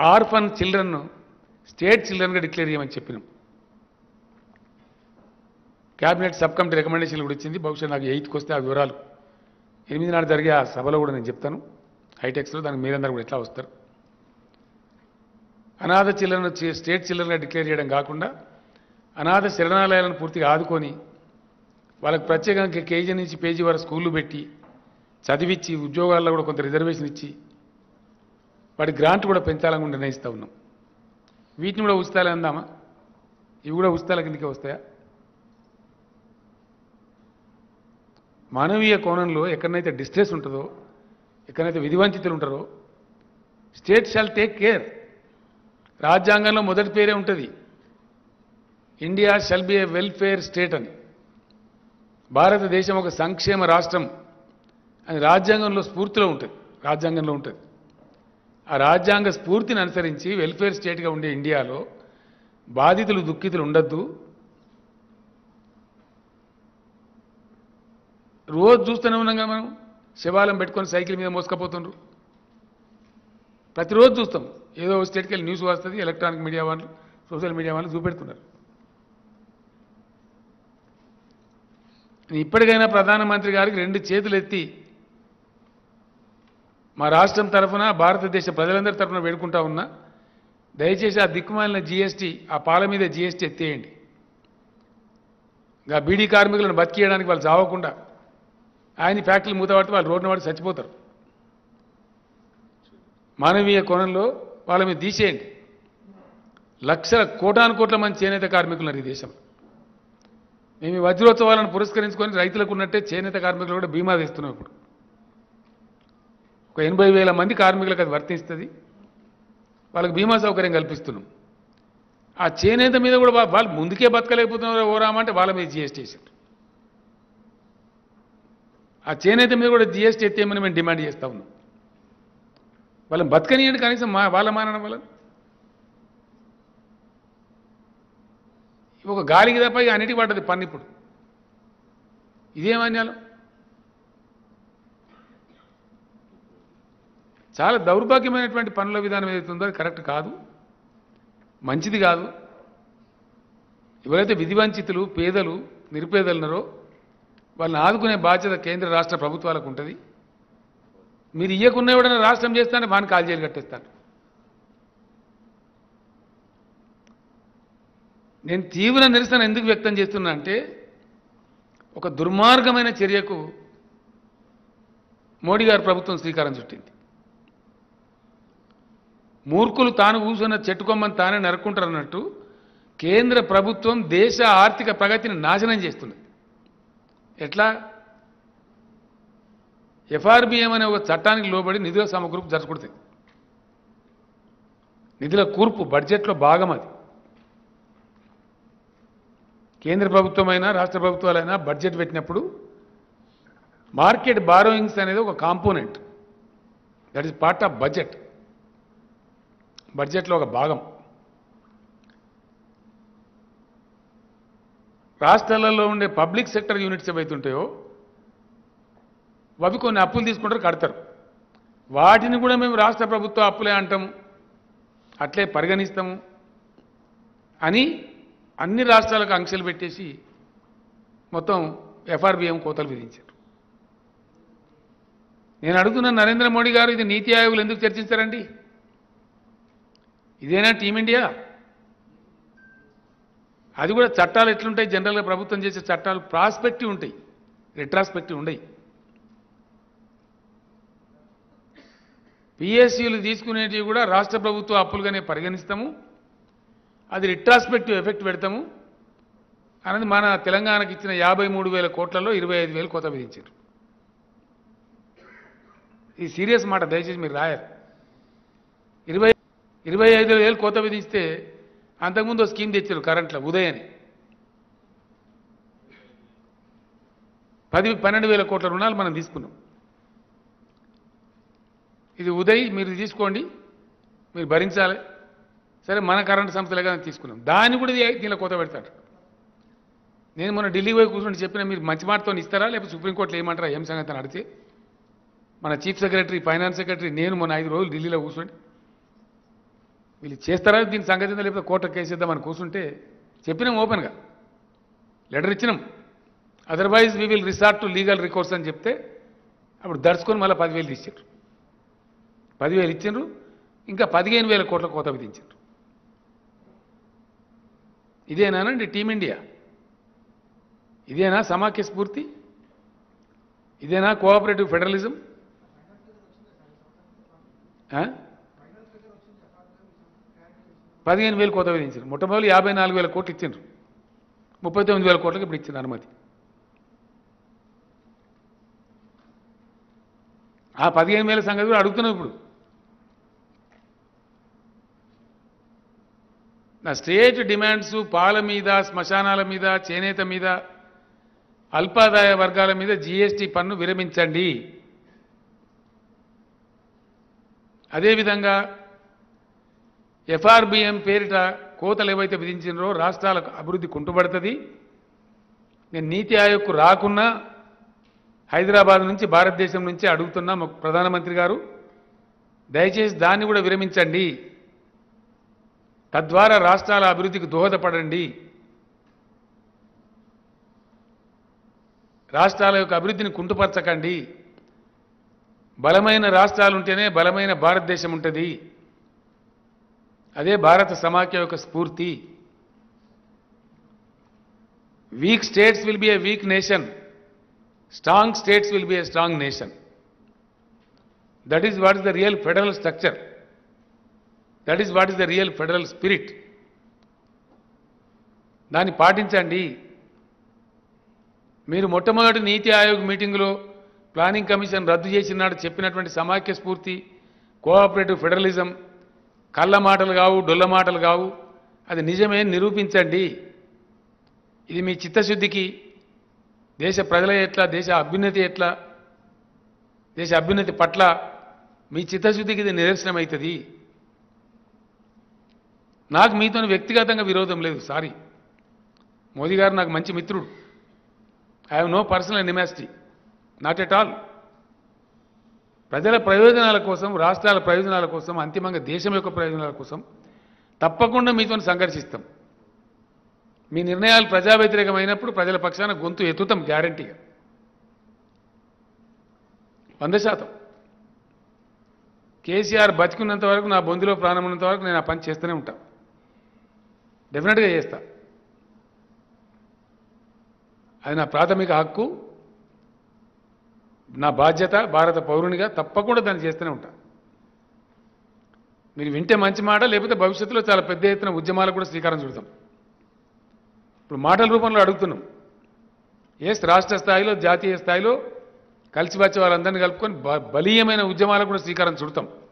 Orphan చిల్డ్రన్ను state చిల్డ్రన్గా declare చేయమని చెప్పినాం క్యాబినెట్ సబ్ కమిటీ రికమెండేషన్లు కూడా ఇచ్చింది బహుశా నాకు ఎయిత్కి వస్తే ఆ వివరాలు ఎనిమిది నాడు జరిగే ఆ సభలో కూడా నేను చెప్తాను హైటెక్స్లో దానికి మీరందరూ కూడా ఎట్లా వస్తారు అనాథ చిల్డ్రన్ స్టేట్ చిల్డ్రన్గా డిక్లేర్ చేయడం కాకుండా అనాథ శరణాలయాలను పూర్తిగా ఆదుకొని వాళ్ళకి ప్రత్యేకంగా కేజీ నుంచి పేజీ వరకు స్కూళ్ళు పెట్టి చదివించి ఉద్యోగాల్లో కూడా కొంత రిజర్వేషన్ ఇచ్చి వాటి గ్రాంట్ కూడా పెంచాలని కూడా నిర్ణయిస్తూ ఉన్నాం వీటిని కూడా ఉచితాలే అందామా ఇవి కూడా ఉచితాల కిందకే వస్తాయా మానవీయ కోణంలో ఎక్కడనైతే డిస్ట్రెస్ ఉంటుందో ఎక్కడైతే విధివంచితులు ఉంటారో స్టేట్ షాల్ టేక్ కేర్ రాజ్యాంగంలో మొదటి పేరే ఉంటుంది India shall be a welfare state అని భారతదేశం ఒక సంక్షేమ రాష్ట్రం అని రాజ్యాంగంలో స్ఫూర్తిలో ఉంటుంది రాజ్యాంగంలో ఉంటుంది ఆ రాజ్యాంగ స్ఫూర్తిని అనుసరించి వెల్ఫేర్ స్టేట్గా ఉండే ఇండియాలో బాధితులు దుఃఖితులు ఉండొద్దు రోజు చూస్తూనే ఉన్నాం కదా మనం శివాలయం పెట్టుకొని సైకిల్ మీద మోసుకపోతుండ్రు ప్రతిరోజు చూస్తాం ఏదో ఒక స్టేట్కి వెళ్ళి న్యూస్ వస్తుంది ఎలక్ట్రానిక్ మీడియా వాళ్ళు సోషల్ మీడియా వాళ్ళు చూపెడుతున్నారు ఇప్పటికైనా ప్రధానమంత్రి గారికి రెండు చేతులు ఎత్తి మా రాష్ట్రం తరఫున భారతదేశ ప్రజలందరి తరఫున వేడుకుంటా ఉన్నా దయచేసి ఆ దిక్కుమాలిన జీఎస్టీ ఆ పాల మీద జీఎస్టీ ఎత్తేయండి ఇంకా బీడీ కార్మికులను బతికేయడానికి వాళ్ళు చావకుండా ఆయన ఫ్యాక్టరీలు మూతపడితే వాళ్ళు రోడ్డున పడి చచ్చిపోతారు మానవీయ కోణంలో వాళ్ళ మీద తీసేయండి లక్షల కోటాను కోట్ల మంది చేనేత కార్మికులు ఉన్నారు ఈ దేశంలో మేము ఈ వజ్రోత్సవాలను పురస్కరించుకొని రైతులకు ఉన్నట్టే చేనేత కార్మికులు కూడా బీమా తెస్తున్నాం ఇప్పుడు ఒక ఎనభై వేల మంది కార్మికులకు అది వర్తిస్తుంది వాళ్ళకి బీమా సౌకర్యం కల్పిస్తున్నాం ఆ చేనేత మీద కూడా వా- వాళ్ళు ముందుకే బతకలేకపోతున్నారు ఓరామంటే వాళ్ళ మీద జీఎస్టీ వేసారు ఆ చేనేత మీద కూడా జీఎస్టీ ఎత్తేయమని మేము డిమాండ్ చేస్తా ఉన్నాం వాళ్ళని బతకనియండి కనీసం మా వాళ్ళ మానడం వల్ల ఒక గాలికి తప్ప ఇక అన్నిటికి పడ్డది పన్ను ఇప్పుడు ఇదేమన్యాలం చాలా దౌర్భాగ్యమైనటువంటి పనుల విధానం ఏదైతే ఉందో అది కరెక్ట్ కాదు మంచిది కాదు ఎవరైతే విధివంచితులు పేదలు నిరుపేదలు ఉన్నారో వాళ్ళని ఆదుకునే బాధ్యత కేంద్ర రాష్ట్ర ప్రభుత్వాలకు ఉంటుంది మీరు ఇయ్యకున్న ఎవడైనా రాష్ట్రం చేస్తానే వాని కాల్ జైలు కట్టేస్తాను నేను తీవ్ర నిరసన ఎందుకు వ్యక్తం చేస్తున్నా అంటే ఒక దుర్మార్గమైన చర్యకు మోడీ గారి ప్రభుత్వం శ్రీకారం చుట్టింది మూర్ఖులు తాను కూర్చున్న చెట్టుకొమ్మని తానే నరుక్కుంటారు అన్నట్టు కేంద్ర ప్రభుత్వం దేశ ఆర్థిక ప్రగతిని నాశనం చేస్తున్నది ఎట్లా ఎఫ్ఆర్బిఎం అనే ఒక చట్టానికి లోబడి నిధుల సమకూర్పు జరగకూడదు నిధుల కూర్పు బడ్జెట్లో భాగం అది కేంద్ర ప్రభుత్వమైనా రాష్ట్ర ప్రభుత్వాలైనా బడ్జెట్ పెట్టినప్పుడు మార్కెట్ బారోయింగ్స్ అనేది ఒక component that is part of budget బడ్జెట్లో ఒక భాగం రాష్ట్రాలలో ఉండే పబ్లిక్ సెక్టర్ యూనిట్స్ ఏవైతే ఉంటాయో అవి కొన్ని అప్పులు తీసుకుంటారు కడతారు వాటిని కూడా మేము రాష్ట్ర ప్రభుత్వ అప్పులే అంటాము అట్లే పరిగణిస్తాము అని అన్ని రాష్ట్రాలకు ఆంక్షలు పెట్టేసి మొత్తం ఎఫ్ఆర్బిఎం కోతలు విధించారు నేను అడుగుతున్న నరేంద్ర మోడీ గారు ఇది నీతి ఆయోగులు ఎందుకు చర్చించారండి ఇదేనా టీమిండియా అది కూడా చట్టాలు ఎట్లుంటాయి జనరల్గా ప్రభుత్వం చేసే చట్టాలు ప్రాస్పెక్టివ్ ఉంటాయి రిట్రాస్పెక్టివ్ ఉండయి పిఎస్సీలు తీసుకునేటివి కూడా రాష్ట్ర ప్రభుత్వ అప్పులుగానే పరిగణిస్తాము అది రిట్రాస్పెక్టివ్ ఎఫెక్ట్ పెడతాము అనేది మన తెలంగాణకి ఇచ్చిన యాభై మూడు వేల కోట్లలో ఇరవై ఐదు వేలు కోత విధించారు ఈ సీరియస్ మాట దయచేసి మీరు రాయారు ఇరవై ఇరవై ఐదు వేలు కోత విధిస్తే అంతకుముందు ఓ స్కీమ్ తెచ్చారు కరెంట్లో ఉదయ్ అని పది పన్నెండు వేల కోట్ల రుణాలు మనం తీసుకున్నాం ఇది ఉదయ్ మీరు తీసుకోండి మీరు భరించాలి సరే మన కరెంట్ సంస్థలుగా తీసుకున్నాం దాన్ని కూడా దీ- దీనిలో కోత పెడతాడు నేను మొన్న ఢిల్లీ పోయి కూర్చొని చెప్పిన మీరు మంచి మాటతో ఇస్తారా లేకపోతే సుప్రీంకోర్టులో ఏమంటారా ఏం సంగతి అని అడిగితే మన చీఫ్ సెక్రటరీ ఫైనాన్స్ సెక్రటరీ నేను మొన్న ఐదు రోజులు ఢిల్లీలో కూర్చోండి వీళ్ళు చేస్తారా దీని సంగతి ఏందో లేకపోతే కోర్టు కేసేద్దామని కూర్చుంటే చెప్పినాం ఓపెన్గా లెటర్ ఇచ్చినాం otherwise we will resort to legal recourse అని చెప్తే అప్పుడు దడుచుకొని మళ్ళీ పదివేలు ఇచ్చారు పదివేలు ఇచ్చిండ్రు ఇంకా పదిహేను వేల కోట్ల కోత విధించారు ఇదేనానండి టీమిండియా ఇదేనా సమాఖ్య స్ఫూర్తి ఇదేనా కోఆపరేటివ్ ఫెడరలిజం ఆ? పదిహేను వేలు కోత విధించారు మొట్టమొదటి యాభై నాలుగు వేల కోట్లు ఇచ్చిండ్రు ముప్పై తొమ్మిది వేల కోట్లకి ఇప్పుడు ఇచ్చింది అనుమతి ఆ పదిహేను వేల సంగతి కూడా అడుగుతున్నాం ఇప్పుడు నా స్టేట్ డిమాండ్స్ పాల మీద శ్మశానాల మీద చేనేత మీద అల్పాదాయ వర్గాల మీద జీఎస్టీ పన్ను విరమించండి అదేవిధంగా ఎఫ్ఆర్బిఎం పేరిట కోతలు ఏవైతే విధించినారో రాష్ట్రాలకు అభివృద్ధి కుంటుపడుతుంది నేను నీతి ఆయోగ్కు రాకున్నా హైదరాబాద్ నుంచి భారతదేశం నుంచి అడుగుతున్నా మా ప్రధానమంత్రి గారు దయచేసి దాన్ని కూడా విరమించండి తద్వారా రాష్ట్రాల అభివృద్ధికి దోహదపడండి రాష్ట్రాల యొక్క అభివృద్ధిని కుంటుపరచకండి బలమైన రాష్ట్రాలు ఉంటేనే బలమైన భారతదేశం ఉంటుంది అదే భారత సమాఖ్య యొక్క స్ఫూర్తి weak states will be a weak nation strong states will be a strong nation that is what is the real federal structure that is what is the real federal spirit దాన్ని పాటించండి మీరు మొట్టమొదటి నీతి ఆయోగ్ మీటింగులో ప్లానింగ్ కమిషన్ రద్దు చేసినాడు చెప్పినటువంటి సమాఖ్య స్ఫూర్తి కోఆపరేటివ్ ఫెడరలిజం కళ్ళ మాటలు కావు డొల్ల మాటలు కావు అది నిజమే నిరూపించండి ఇది మీ చిత్తశుద్ధికి దేశ ప్రజల ఎట్లా దేశ అభ్యున్నతి ఎట్లా దేశ అభ్యున్నతి పట్ల మీ చిత్తశుద్ధికి ఇది నిదర్శనమవుతుంది నాకు మీతో వ్యక్తిగతంగా విరోధం లేదు సారీ మోదీ గారు నాకు మంచి మిత్రుడు I have no personal animosity not at all ప్రజల ప్రయోజనాల కోసం రాష్ట్రాల ప్రయోజనాల కోసం అంతిమంగా దేశం యొక్క ప్రయోజనాల కోసం తప్పకుండా మీతో సంఘర్షిస్తాం మీ నిర్ణయాలు ప్రజా వ్యతిరేకమైనప్పుడు ప్రజల పక్షాన గొంతు ఎత్తుతాం గ్యారంటీగా వంద శాతం కేసీఆర్ బతికున్నంత వరకు నా బొందులో ప్రాణం ఉన్నంత వరకు నేను ఆ పని చేస్తూనే ఉంటా డెఫినెట్గా చేస్తా అది నా ప్రాథమిక హక్కు నా బాధ్యత భారత పౌరునిగా తప్పకుండా దాన్ని చేస్తూనే ఉంటా మీరు వింటే మంచి మాట లేకపోతే భవిష్యత్తులో చాలా పెద్ద ఎత్తున ఉద్యమాలకు కూడా శ్రీకారం చుడతాం ఇప్పుడు మాటల రూపంలో అడుగుతున్నాం ఎస్ రాష్ట్ర స్థాయిలో జాతీయ స్థాయిలో కలిసి వచ్చే వాళ్ళందరినీ కలుపుకొని బ- బలీయమైన ఉద్యమాలకు కూడా శ్రీకారం చుడతాం